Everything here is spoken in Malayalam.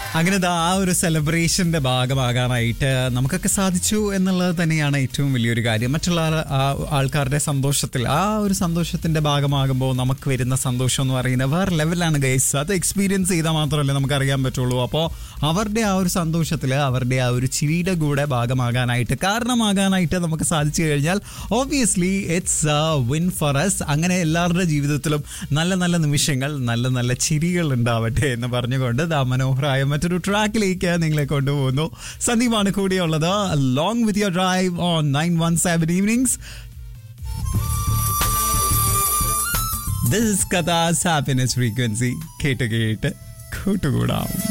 അങ്ങനെ ദാ ആ ഒരു സെലിബ്രേഷന്റെ ഭാഗമാകാനായിട്ട് നമുക്കൊക്കെ സാധിച്ചു എന്നുള്ളത് തന്നെയാണ് ഏറ്റവും വലിയൊരു കാര്യം മറ്റുള്ള ആ- ആ ആൾക്കാരുടെ സന്തോഷത്തിൽ ആ ഒരു സന്തോഷത്തിന്റെ ഭാഗമാകുമ്പോൾ നമുക്ക് വരുന്ന സന്തോഷം എന്ന് പറയുന്നത് വേറെ ലെവലാണ് ഗൈസ് അത് എക്സ്പീരിയൻസ് ചെയ്താൽ മാത്രമല്ലേ നമുക്ക് അറിയാൻ പറ്റുള്ളൂ അപ്പോൾ അവരുടെ ആ ഒരു സന്തോഷത്തിൽ അവരുടെ ആ ഒരു ചിരിയുടെ കൂടെ ഭാഗമാകാനായിട്ട് കാരണമാകാനായിട്ട് നമുക്ക് സാധിച്ചു കഴിഞ്ഞാൽ obviously it's a win for us അങ്ങനെ എല്ലാവരുടെ ജീവിതത്തിലും നല്ല നല്ല നിമിഷങ്ങൾ നല്ല നല്ല ചിരികൾ ഉണ്ടാവട്ടെ എന്ന് പറഞ്ഞുകൊണ്ട് ദാ മനോഹരമായ മറ്റൊരു ട്രാക്കിലേക്ക് നിങ്ങളെ കൊണ്ടുപോകുന്നു സന്ദീപാണ് കൂടിയുള്ളത് long with your drive on nine one seven evenings this കഥാസ് ഹാപ്പിനെസ് ഫ്രീക്വൻസി കേട്ട് കേട്ട് കൂട്ടുകൂടാം